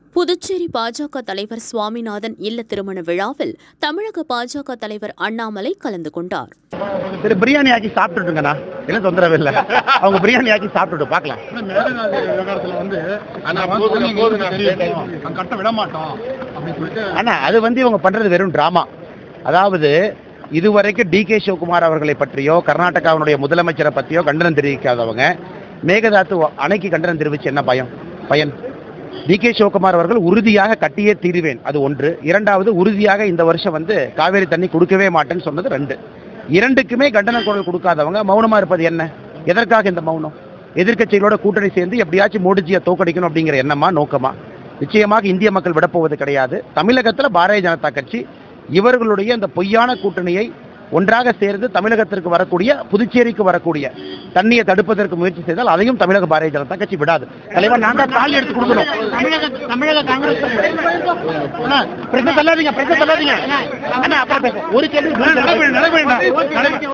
புதுச்சேரி பாஜக தலைவர் சுவாமிநாதன் இல்ல திருமண விழாவில் தமிழக பாஜக தலைவர் அண்ணாமலை கலந்து கொண்டார் சரி பிரியாணி ஆக்கி சாப்பிட்டுட்டுங்கண்ணா என்ன தொந்தரவு இல்லை அவங்க பிரியாணி ஆக்கி சாப்பிட்டுட்டு பார்க்கலாம் மேகதாது விவகாரத்துல வந்து நான் வந்து சொன்னீங்க, எங்களுக்கு தெரியும். நாங்க கட்ட விட மாட்டோம் அப்படின்னு சொல்லிட்டு ஆனா அது வந்து இவங்க பண்றது வெறும் டிராமா அதாவது இதுவரைக்கும் டி கே சிவகுமார் அவர்களை பற்றியோ கர்நாடகாவினுடைய முதலமைச்சரை பற்றியோ கண்டனம் தெரிவிக்காதவங்க மேகதாத்து அணைக்கு கண்டனம் தெரிவிச்சு என்ன பயம் பயன் டி கே சிவகுமார் அவர்கள் உறுதியாக கட்டியே தீருவேன் அது ஒன்று இரண்டாவது உறுதியாக இந்த வருஷம் வந்து காவேரி தண்ணி கொடுக்கவே மாட்டேன்னு சொன்னது ரெண்டு இரண்டுக்குமே கண்டன குரல் கொடுக்காதவங்க மௌனமா இருப்பது என்ன எதற்காக இந்த மௌனம் எதிர்க்கட்சிகளோட கூட்டணி சேர்ந்து எப்படியாச்சும் மோடிஜியை தோக்கடிக்கணும் அப்படிங்கிற எண்ணமா நோக்கமா நிச்சயமாக இந்திய மக்கள் விடப்போவது கிடையாது தமிழகத்துல பாரதிய ஜனதா கட்சி இவர்களுடைய இந்த பொய்யான கூட்டணியை ஒன்றாக சேர்ந்து தமிழகத்திற்கு வரக்கூடிய புதுச்சேரிக்கு வரக்கூடிய தண்ணியை தடுப்பதற்கு முயற்சி செய்தால் அதையும் தமிழக பாரதிய ஜனதா கட்சி விடாது தலைவர் நான் தான் தாலி எடுத்து கொடுக்கணும் தமிழக தமிழக காங்கிரஸ் பிரச்சனை சொல்லாதீங்க பிரச்சனை சொல்லாதீங்க அண்ணா, அப்புறம் பேசுறேன். ஒரு கேள்வி நடைபெற நடைபெற